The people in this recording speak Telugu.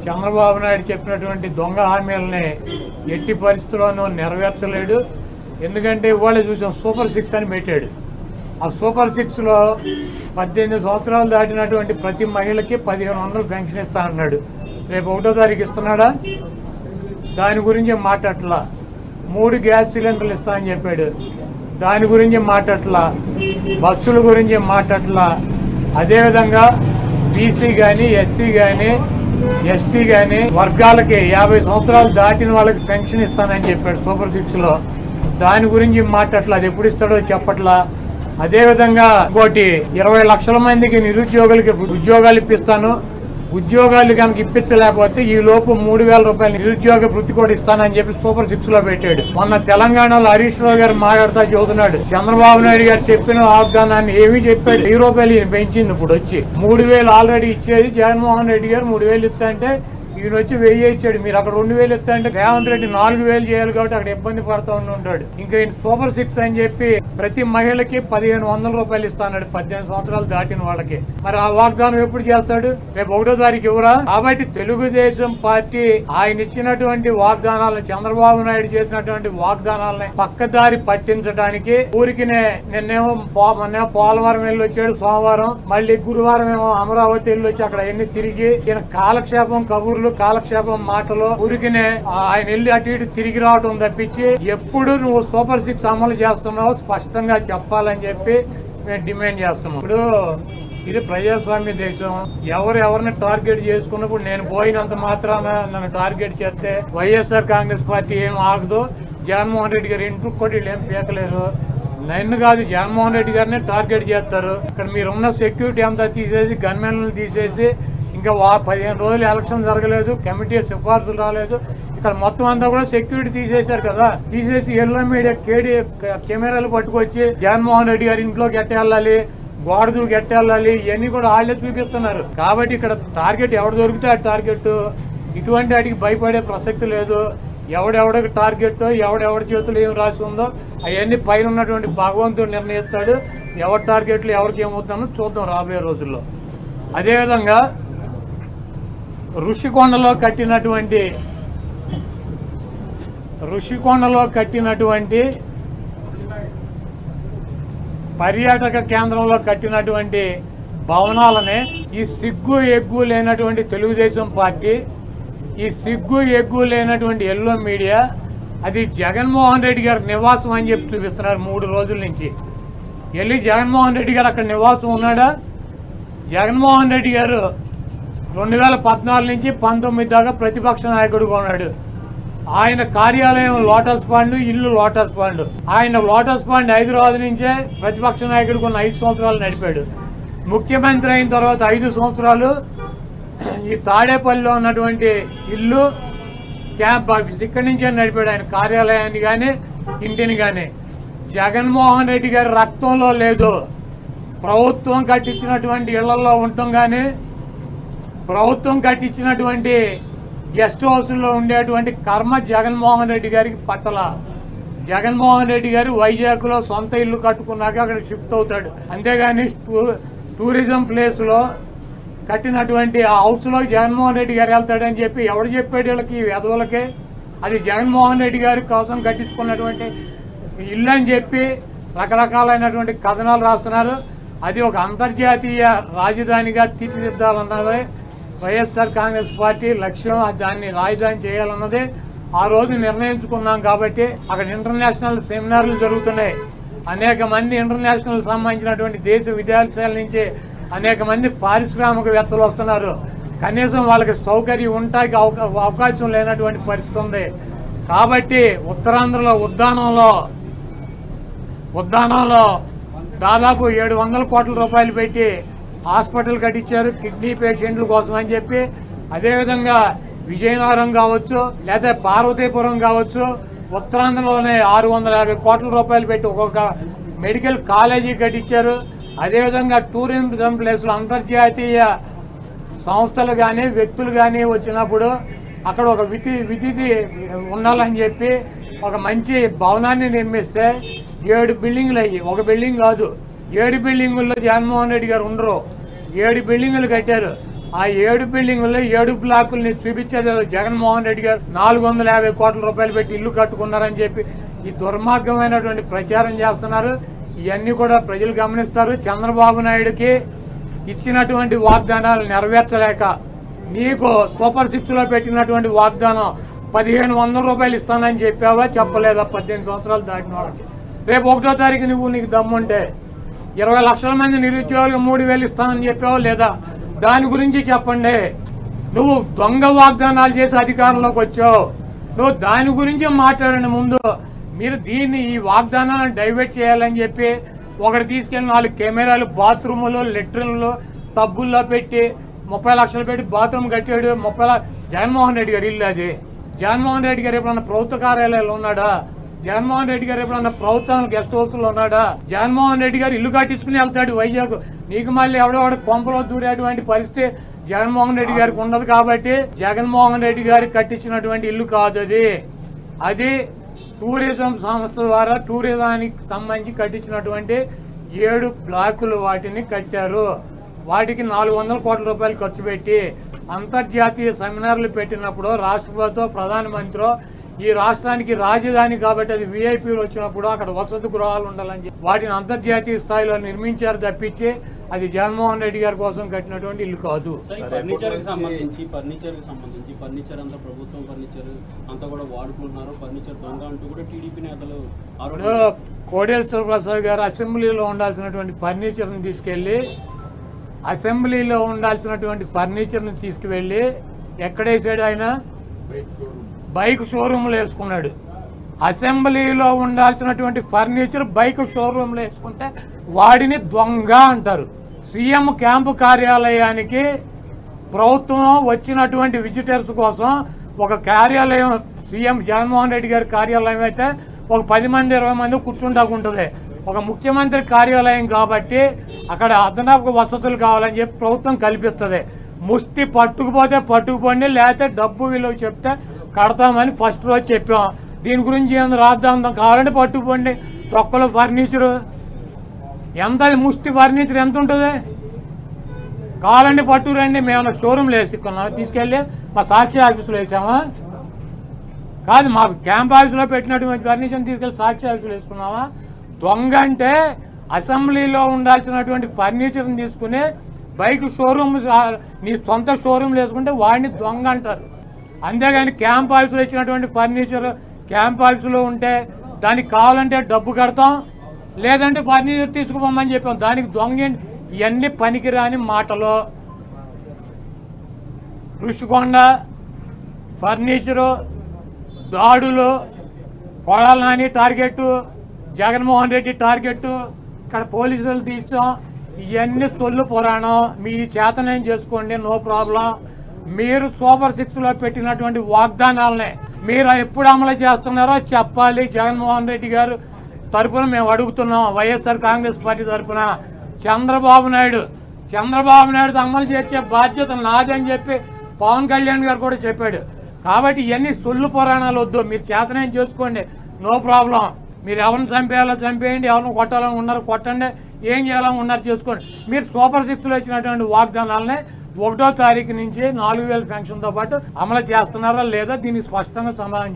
చంద్రబాబు నాయుడు చెప్పినటువంటి దొంగ హామీలని ఎట్టి పరిస్థితుల్లోనూ నెరవేర్చలేడు ఎందుకంటే ఇవాళ చూసాం సూపర్ సిక్స్ అని పెట్టాడు ఆ సూపర్ సిక్స్లో పద్దెనిమిది సంవత్సరాలు దాటినటువంటి ప్రతి మహిళకి పదిహేను వందలు పెన్షన్ ఇస్తా అన్నాడు రేపు ఒకటో తారీఖు ఇస్తున్నాడా దాని గురించి మాట్లాడట్లా మూడు గ్యాస్ సిలిండర్లు ఇస్తా అని చెప్పాడు దాని గురించి మాట్లాడట్లా బస్సుల గురించి మాట్లాడట్లా అదేవిధంగా బీసీ కానీ ఎస్సీ కానీ ఎస్టీ కానీ వర్గాలకి యాభై సంవత్సరాలు దాటిన వాళ్ళకి పెన్షన్ ఇస్తానని చెప్పాడు సూపర్ సిక్స్లో దాని గురించి మాట్లాడట్లా అది ఎప్పుడు ఇస్తాడో చెప్పట్లా అదేవిధంగా ఇంకోటి ఇరవై లక్షల మందికి నిరుద్యోగులకి ఉద్యోగాలు ఇప్పిస్తాను ఉద్యోగాలు కనుక ఇప్పించలేకపోతే ఈ లోపు మూడు వేల రూపాయలు నిరుద్యోగ వృత్తి కూడా ఇస్తానని చెప్పి సూపర్ సిక్స్ లో పెట్టాడు మొన్న తెలంగాణలో హరీష్ రావు గారు మాట్లాడుతా చెబుతున్నాడు చంద్రబాబు నాయుడు గారు చెప్పిన వాగ్దానాన్ని ఏమీ చెప్పాడు వెయ్యి రూపాయలు ఈయన పెంచింది ఇప్పుడు వచ్చి మూడు వేలు ఆల్రెడీ ఇచ్చేది జగన్మోహన్ రెడ్డి గారు మూడు వేలు ఇస్తా అంటే ఈయన వచ్చి వెయ్యి ఇచ్చాడు మీరు అక్కడ రెండు వేలు ఇస్తా అంటే రేవంత్ రెడ్డి నాలుగు వేలు చేయాలి కాబట్టి అక్కడ ఇబ్బంది పడుతూ ఉండి ఉంటాడు ఇంకా ఈయన సూపర్ సిక్స్ అని చెప్పి ప్రతి మహిళకి పదిహేను వందల రూపాయలు ఇస్తాడు పద్దెనిమిది సంవత్సరాలు దాటిన వాళ్ళకి మరి ఆ వాగ్దానం ఎప్పుడు చేస్తాడు రేపు ఒకటో తారీఖు ఇవ్వరా కాబట్టి తెలుగుదేశం పార్టీ ఆయన ఇచ్చినటువంటి వాగ్దానాలను చంద్రబాబు నాయుడు చేసినటువంటి వాగ్దానాలని పక్కదారి పట్టించడానికి ఊరికినే నిన్నేమో పో- మొన్నేమో పోలవరం వెళ్ళి వచ్చాడు సోమవారం మళ్ళీ గురువారం ఏమో అమరావతి వెళ్ళి వచ్చి అక్కడ ఎన్ని తిరిగి ఈయన కాలక్షేపం కబుర్లు కాలక్షేపం మాటలు ఊరికినే ఆయన వెళ్ళి అటు ఇటు తిరిగి రావడం తప్పించి ఎప్పుడు నువ్వు సూపర్ సిక్స్ అమలు చేస్తున్నావు స్పష్టంగా చెప్పాలని చెప్పి మేము డిమాండ్ చేస్తున్నాం ఇప్పుడు ఇది ప్రజాస్వామ్య దేశం ఎవరు ఎవరిని టార్గెట్ చేసుకున్నప్పుడు నేను పోయినంత మాత్రాన నన్ను టార్గెట్ చేస్తే వైఎస్ఆర్ కాంగ్రెస్ పార్టీ ఏం ఆగదు జగన్మోహన్ రెడ్డి గారు ఇంటికి కూడా వీళ్ళు ఏం పీకలేరు నన్ను కాదు జగన్మోహన్ రెడ్డి గారిని టార్గెట్ చేస్తారు ఇక్కడ మీరున్న సెక్యూరిటీ అంతా తీసేసి గన్మెన్లు తీసేసి ఇంకా వా పదిహేను రోజులు ఎలక్షన్ జరగలేదు కమిటీ సిఫార్సులు రాలేదు ఇక్కడ మొత్తం అంతా కూడా సెక్యూరిటీ తీసేశారు కదా తీసేసి ఎల్లో మీడియా కేడీ కెమెరాలు పట్టుకొచ్చి జగన్మోహన్ రెడ్డి గారి ఇంట్లోకి ఎట్టేళ్ళాలి గోడ దూకి ఎట్టేళ్ళాలి ఇవన్నీ కూడా వాళ్ళే చూపిస్తున్నారు కాబట్టి ఇక్కడ టార్గెట్ ఎవడు దొరికితే ఆ టార్గెట్ ఇటువంటి వాటికి భయపడే ప్రసక్తి లేదు ఎవడెవడికి టార్గెట్ ఎవడెవడి చేతులు ఏం రాసి ఉందో అవన్నీ పైన ఉన్నటువంటి భగవంతుడు నిర్ణయిస్తాడు ఎవరి టార్గెట్లు ఎవరికి ఏమవుతుందో చూద్దాం రాబోయే రోజుల్లో అదేవిధంగా ఋషికొండలో కట్టినటువంటి ఋషికొండలో కట్టినటువంటి పర్యాటక కేంద్రంలో కట్టినటువంటి భవనాలనే ఈ సిగ్గు ఎగ్గు లేనటువంటి తెలుగుదేశం పార్టీ ఈ సిగ్గు ఎగ్గు లేనటువంటి ఎల్లో మీడియా అది జగన్మోహన్ రెడ్డి గారి నివాసం అని చెప్పి చూపిస్తున్నారు మూడు రోజుల నుంచి వెళ్ళి జగన్మోహన్ రెడ్డి గారు అక్కడ నివాసం ఉన్నాడా జగన్మోహన్ రెడ్డి గారు రెండు వేల పద్నాలుగు నుంచి పంతొమ్మిది దాకా ప్రతిపక్ష నాయకుడుగా ఉన్నాడు ఆయన కార్యాలయం లోటస్ పాండ్ ఇల్లు లోటస్ పాండ్ ఆయన లోటస్ పాండ్ హైదరాబాద్ నుంచే ప్రతిపక్ష నాయకుడికి ఉన్న ఐదు సంవత్సరాలు నడిపాడు ముఖ్యమంత్రి అయిన తర్వాత ఐదు సంవత్సరాలు ఈ తాడేపల్లిలో ఉన్నటువంటి ఇల్లు క్యాంప్ ఆఫీస్ ఇక్కడి నుంచే నడిపాడు ఆయన కార్యాలయాన్ని కానీ ఇంటిని కానీ జగన్మోహన్ రెడ్డి గారి రక్తంలో లేదు ప్రభుత్వం కట్టించినటువంటి ఇళ్లలో ఉండటం కానీ ప్రభుత్వం కట్టించినటువంటి గెస్ట్ హౌస్లో ఉండేటువంటి కర్మ జగన్మోహన్ రెడ్డి గారికి పట్టల జగన్మోహన్ రెడ్డి గారు వైజాగ్లో సొంత ఇల్లు కట్టుకున్నాక అక్కడ షిఫ్ట్ అవుతాడు అంతేగాని టూ- టూరిజం ప్లేస్లో కట్టినటువంటి ఆ హౌస్లో జగన్మోహన్ రెడ్డి గారు వెళ్తాడని చెప్పి ఎవడు చెప్పాడు వీళ్ళకి ఈ వెధవులకి అది జగన్మోహన్ రెడ్డి గారి కోసం కట్టించుకున్నటువంటి ఇల్లు అని చెప్పి రకరకాలైనటువంటి కథనాలు రాస్తున్నారు అది ఒక అంతర్జాతీయ రాజధానిగా తీర్చిదిద్దాలన్నది వైఎస్ఆర్ కాంగ్రెస్ పార్టీ లక్ష్యం అది దాన్ని రాజధాని చేయాలన్నది ఆ రోజు నిర్ణయించుకున్నాం కాబట్టి అక్కడ ఇంటర్నేషనల్ సెమినార్లు జరుగుతున్నాయి అనేక మంది ఇంటర్నేషనల్ సంబంధించినటువంటి దేశ విదేశాల నుంచి అనేక మంది పారిశ్రామికవేత్తలు వస్తున్నారు కనీసం వాళ్ళకి సౌకర్యం ఉంటాకి అవకా- అవకాశం లేనటువంటి పరిస్థితి ఉంది కాబట్టి ఉత్తరాంధ్రలో ఉద్దానంలో ఉద్దానంలో దాదాపు ఏడు వందల కోట్ల రూపాయలు పెట్టి హాస్పిటల్ కట్టించారు కిడ్నీ పేషెంట్ల కోసం అని చెప్పి అదేవిధంగా విజయనగరం కావచ్చు లేదా పార్వతీపురం కావచ్చు ఉత్తరాంధ్రలోనే ఆరు వందల యాభై కోట్ల రూపాయలు పెట్టి ఒక్కొక్క మెడికల్ కాలేజీ కట్టించారు అదేవిధంగా టూరిజం ప్లేస్లో అంతర్జాతీయ సంస్థలు కానీ వ్యక్తులు కానీ వచ్చినప్పుడు అక్కడ ఒక విధి విధిది ఉండాలని చెప్పి ఒక మంచి భవనాన్ని నిర్మిస్తే ఏడు బిల్డింగ్లు అయ్యి ఒక బిల్డింగ్ కాదు ఏడు బిల్డింగుల్లో జగన్మోహన్ రెడ్డి గారు ఉండరు ఏడు బిల్డింగులు కట్టారు ఆ ఏడు బిల్డింగుల్లో ఏడు బ్లాకుల్ని చూపించేది ఏదో జగన్మోహన్ రెడ్డి గారు నాలుగు వందల యాభై కోట్ల రూపాయలు పెట్టి ఇల్లు కట్టుకున్నారని చెప్పి ఈ దుర్మార్గమైనటువంటి ప్రచారం చేస్తున్నారు ఇవన్నీ కూడా ప్రజలు గమనిస్తారు చంద్రబాబు నాయుడుకి ఇచ్చినటువంటి వాగ్దానాలు నెరవేర్చలేక నీకు సూపర్ సిక్స్ లో పెట్టినటువంటి వాగ్దానం పదిహేను వందల రూపాయలు ఇస్తానని చెప్పావా చెప్పలేదా పద్దెనిమిది సంవత్సరాలు దాటిన వాళ్ళకి రేపు ఒకటో తారీఖు నువ్వు నీకు దమ్ముంటే ఇరవై లక్షల మంది నిరుద్యోగులకు మూడు వేలు ఇస్తానని చెప్పావా లేదా దాని గురించి చెప్పండి నువ్వు దొంగ వాగ్దానాలు చేసి అధికారంలోకి వచ్చావు నువ్వు దాని గురించి మాట్లాడండి ముందు మీరు దీన్ని ఈ వాగ్దానాలను డైవర్ట్ చేయాలని చెప్పి ఒకటి తీసుకెళ్ళి నాలుగు కెమెరాలు బాత్రూములు లెట్రిన్లు టబ్బుల్లో పెట్టి ముప్పై లక్షలు పెట్టి బాత్రూమ్ కట్టాడు ముప్పై ల- జగన్మోహన్ రెడ్డి గారు ఇల్లు అది జగన్మోహన్ రెడ్డి గారు ఎప్పుడన్నా ప్రభుత్వ కార్యాలయాలు ఉన్నాడా జగన్మోహన్ రెడ్డి గారు ఎప్పుడన్నా ప్రభుత్వం గెస్ట్ హౌస్ లో ఉన్నాడా జగన్మోహన్ రెడ్డి గారు ఇల్లు కట్టించుకుని వెళ్తాడు వైజాగ్ నీకు మళ్ళీ ఎవడో కొంపలో దూరేటువంటి పరిస్థితి జగన్మోహన్ రెడ్డి గారికి ఉండదు కాబట్టి జగన్మోహన్ రెడ్డి గారికి కట్టించినటువంటి ఇల్లు కాదు అది అది టూరిజం సంస్థ ద్వారా టూరిజానికి సంబంధించి కట్టించినటువంటి ఏడు బ్లాకులు వాటిని కట్టారు వాటికి నాలుగు వందల కోట్ల రూపాయలు ఖర్చు పెట్టి అంతర్జాతీయ సెమినార్లు పెట్టినప్పుడు రాష్ట్రపతితో ప్రధానమంత్రి ఈ రాష్ట్రానికి రాజధాని కాబట్టి అది విఐపీలు వచ్చినప్పుడు అక్కడ వసతి గృహాలు ఉండాలని చెప్పి వాటిని అంతర్జాతీయ స్థాయిలో నిర్మించారు తప్పించి అది జగన్మోహన్ రెడ్డి గారి కోసం కట్టినటువంటి ఇల్లు కాదు సార్ ఈ సరే, ఫర్నిచర్ కి ఇప్పటి నుంచి- సంబంధించి ఫర్నిచర్ కి సంబంధించి ఫర్నిచర్ అంతా ప్రభుత్వం ఫర్నిచర్ అంతా కూడా వాడుకుంటున్నారు ఫర్నిచర్ దొంగ అంటూ కూడా టీడీపీ నేతలు ఇప్పుడు ఆరోపణ కోడేశ్వర ప్రసాద్ గారు అసెంబ్లీలో ఉండాల్సినటువంటి ఫర్నిచర్ని తీసుకెళ్ళి అసెంబ్లీలో ఉండాల్సినటువంటి ఫర్నిచర్ని తీసుకువెళ్ళి ఎక్కడేసాడు ఆయన బైక్ షోరూమ్లో వేసుకున్నాడు అసెంబ్లీలో ఉండాల్సినటువంటి ఫర్నిచర్ బైక్ షోరూమ్లో వేసుకుంటే వాడిని దొంగ అంటారు సీఎం క్యాంపు కార్యాలయానికి ప్రభుత్వం వచ్చినటువంటి విజిటర్స్ కోసం ఒక కార్యాలయం సీఎం జగన్మోహన్ రెడ్డి గారి కార్యాలయం అయితే ఒక పది మంది ఇరవై మంది కూర్చుంటాకుంటుంది ఒక ముఖ్యమంత్రి కార్యాలయం కాబట్టి అక్కడ అదనపు వసతులు కావాలని చెప్పి ప్రభుత్వం కల్పిస్తుంది ముష్టి పట్టుకుపోతే పట్టుకుపోండి లేకపోతే డబ్బు విలువ చెప్తే కడతామని ఫస్ట్ రోజు చెప్పాం దీని గురించి ఏం రాద్దాం కావాలంటే పట్టుకుపోండి తొక్కలో ఫర్నిచరు ఎంత ముష్టి ఫర్నిచర్ ఎంత ఉంటుంది కావాలంటే పట్టు రండి మేము షోరూమ్లో వేసుకున్నాం తీసుకెళ్ళి మా సాక్షి ఆఫీసులో వేసామా కాదు మా క్యాంప్ ఆఫీసులో పెట్టినటువంటి ఫర్నిచర్ తీసుకెళ్ళి సాక్షి ఆఫీసులో వేసుకున్నావా దొంగ అంటే అసెంబ్లీలో ఉండాల్సినటువంటి ఫర్నిచర్ని తీసుకుని బైక్ షోరూమ్ నీ సొంత షోరూమ్లో వేసుకుంటే వాడిని దొంగ అంటారు అంతేగాని క్యాంప్ ఆఫీసులో ఇచ్చినటువంటి ఫర్నిచర్ క్యాంప్ ఆఫీసులో ఉంటే దానికి కావాలంటే డబ్బు కడతాం లేదంటే ఫర్నిచర్ తీసుకుపోమని చెప్పాం దానికి దొంగ ఏంటి? ఇవన్నీ పనికిరాని మాటలు ఋషికొండ ఫర్నిచరు దాడులు కొడాల నాని టార్గెట్ జగన్మోహన్ రెడ్డి టార్గెట్ ఇక్కడ పోలీసులు తీసాం ఇవన్నీ సొల్లు పురాణం మీ చేతనేం చేసుకోండి నో ప్రాబ్లం మీరు సూపర్ సిక్స్లో పెట్టినటువంటి వాగ్దానాలనే మీరు ఎప్పుడు అమలు చేస్తున్నారో చెప్పాలి జగన్మోహన్ రెడ్డి గారు తరపున మేము అడుగుతున్నాం వైఎస్ఆర్ కాంగ్రెస్ పార్టీ తరపున చంద్రబాబు నాయుడు చంద్రబాబు నాయుడు అమలు చేసే బాధ్యత నాదని చెప్పి పవన్ కళ్యాణ్ గారు కూడా చెప్పాడు కాబట్టి ఇవన్నీ సొల్లు పురాణాలు వద్దు మీరు చేతనేం చేసుకోండి నో ప్రాబ్లం మీరు ఎవరిని చంపేయాలో చంపేయండి ఎవరిని కొట్టాలని ఉన్నారు కొట్టండి ఏం చేయాలని ఉన్నారు చేసుకోండి మీరు సూపర్ సిక్స్లో ఇచ్చినటువంటి వాగ్దానాలనే ఒకటో తారీఖు నుంచి నాలుగు వేల పెన్షన్తో పాటు అమలు చేస్తున్నారా లేదా దీనికి స్పష్టంగా సమాధానం